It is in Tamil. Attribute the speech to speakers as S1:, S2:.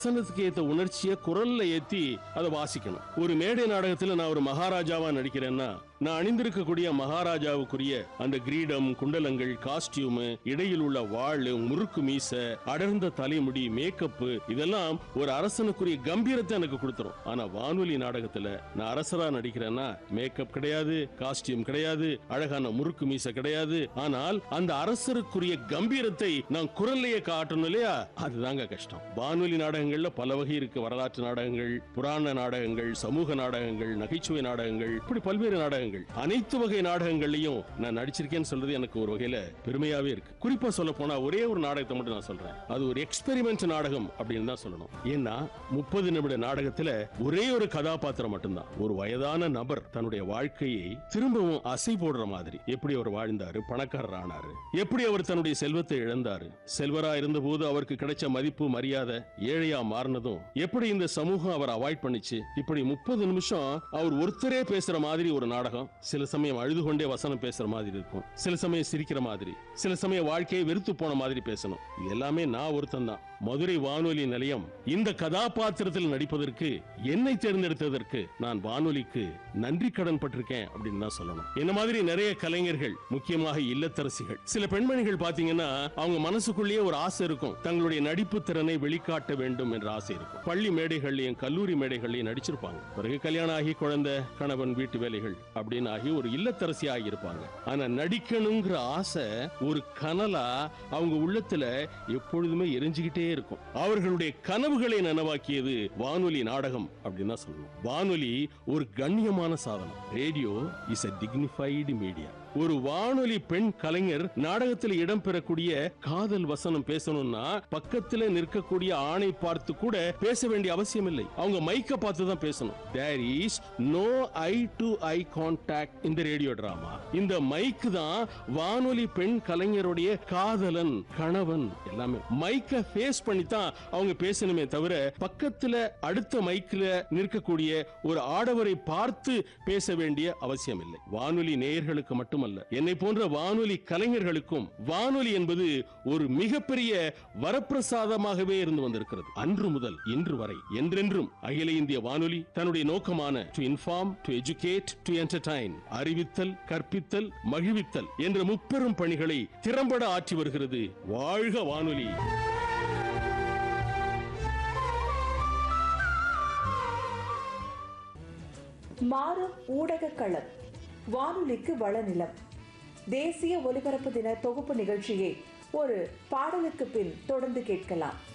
S1: வசனத்துக்கு ஏத்த உணர்ச்சியை குரல்ல ஏத்தி அதை வாசிக்கணும் ஒரு மேடை நாடகத்துல நான் ஒரு மகாராஜாவா நடிக்கிறேன்னா நான் அணிந்திருக்கக்கூடிய மகாராஜாவுக்குரிய அந்த கிரீடம் குண்டலங்கள் காஸ்டியூம் இடையில் உள்ள வாள் முறுக்கு மீச அடர்ந்த தலைமுடி மேக்கப் இதெல்லாம் ஒரு அரசனுக்குரிய கம்பீரத்தை எனக்கு கொடுத்துரும் ஆனா வானொலி நாடகத்துல நான் அரசரா நடிக்கிறேன்னா மேக்கப் கிடையாது காஸ்டியூம் கிடையாது அழகான முறுக்கு மீச கிடையாது ஆனால் அந்த அரசருக்குரிய கம்பீரத்தை நான் குரல்லையே காட்டணும் இல்லையா அதுதாங்க கஷ்டம் வானொலி நாடகங்கள்ல பல வகை இருக்கு வரலாற்று நாடகங்கள் புராண நாடகங்கள் சமூக நாடகங்கள் நகைச்சுவை நாடகங்கள் இப்படி பல்வேறு நாடகங்கள் அனைத்து வகை நாடகங்கள்லயும் நான் நடிச்சிருக்கேன்னு சொல்றது எனக்கு ஒரு வகையில பெருமையாவே இருக்கு குறிப்பா சொல்ல போனா ஒரே ஒரு நாடகத்தை மட்டும் நான் சொல்றேன் அது ஒரு எக்ஸ்பெரிமெண்ட் நாடகம் அப்படின்னு தான் சொல்லணும் ஏன்னா முப்பது நிமிட நாடகத்துல ஒரே ஒரு கதாபாத்திரம் மட்டும்தான் ஒரு வயதான நபர் தன்னுடைய வாழ்க்கையை திரும்பவும் அசை போடுற மாதிரி எப்படி அவர் வாழ்ந்தாரு பணக்காரர் ஆனாரு எப்படி அவர் தன்னுடைய செல்வத்தை இழந்தாரு செல்வரா இருந்தபோது அவருக்கு கிடைச்ச மதிப்பு மரியாதை ஏழையா மாறினதும் எப்படி இந்த சமூகம் அவர் அவாய்ட் பண்ணிச்சு இப்படி முப்பது நிமிஷம் அவர் ஒருத்தரே பேசுற மாதிரி ஒரு நாடகம் சில சமயம் அழுது கொண்டே வசனம் பேசுற மாதிரி இருக்கும் சில சமயம் சிரிக்கிற மாதிரி சில சமயம் வாழ்க்கையை வெறுத்து போன மாதிரி பேசணும் இது எல்லாமே நான் ஒருத்தன் தான் மதுரை வானொலி நிலையம் இந்த கதாபாத்திரத்தில் நடிப்பதற்கு என்னை தேர்ந்தெடுத்ததற்கு நான் வானொலிக்கு நன்றி கடன் பட்டிருக்கேன் அப்படின்னு தான் சொல்லணும் என்ன மாதிரி நிறைய கலைஞர்கள் முக்கியமாக இல்லத்தரசிகள் சில பெண்மணிகள் பாத்தீங்கன்னா அவங்க மனசுக்குள்ளேயே ஒரு ஆசை இருக்கும் தங்களுடைய நடிப்பு திறனை வெளிக்காட்ட வேண்டும் என்ற ஆசை இருக்கும் பள்ளி மேடைகள்லயும் கல்லூரி மேடைகள்லயும் நடிச்சிருப்பாங்க பிறகு கல்யாணம் ஆகி குழந்தை கணவன் வீட்டு வேலைகள் அப்படின்னு ஆகி ஒரு இல்லத்தரசி ஆகி இருப்பாங்க ஆனா நடிக்கணுங்கிற ஆசை ஒரு கனலா அவங்க உள்ளத்துல எப்பொழுதுமே எரிஞ்சுக்கிட்டே இருக்கும் அவர்களுடைய கனவுகளை நனவாக்கியது வானொலி நாடகம் அப்படின்னு தான் சொல்லணும் வானொலி ஒரு கண்ணியமான சாதனம் radio is a dignified media ஒரு வானொலி பெண் கலைஞர் நாடகத்தில் இடம்பெறக்கூடிய காதல் வசனம் பேசணும்னா பக்கத்துல நிற்கக்கூடிய ஆணை பார்த்து கூட பேச வேண்டிய அவசியம் இல்லை அவங்க மைக்க பார்த்து தான் பேசணும் there is no eye to eye contact இந்த ரேடியோ டிராமா இந்த மைக் தான் வானொலி பெண் கலைஞருடைய காதலன் கணவன் எல்லாமே மைக்க ஃபேஸ் பண்ணி தான் அவங்க பேசணுமே தவிர பக்கத்துல அடுத்த மைக்ல நிற்கக்கூடிய ஒரு ஆடவரை பார்த்து பேச வேண்டிய அவசியம் இல்லை வானொலி நேயர்களுக்கு மட்டுமல்ல என்னை போன்ற வானொலி கலைஞர்களுக்கும் வானொலி என்பது ஒரு மிகப்பெரிய வரப்பிரசாதமாகவே இருந்து வந்திருக்கிறது அன்று முதல் இன்று வரை என்றென்றும் அகில இந்திய வானொலி தன்னுடைய நோக்கமான to inform to educate to entertain அறிவித்தல் கற்பித்தல் மகிழ்வித்தல் என்ற முப்பெரும் பணிகளை திறம்பட ஆற்றி வருகிறது வாழ்க வானொலி
S2: மாறும் ஊடக களம் வானொலிக்கு வளநிலம் தேசிய ஒலிபரப்பு தின தொகுப்பு நிகழ்ச்சியை ஒரு பாடலுக்கு பின் தொடர்ந்து கேட்கலாம்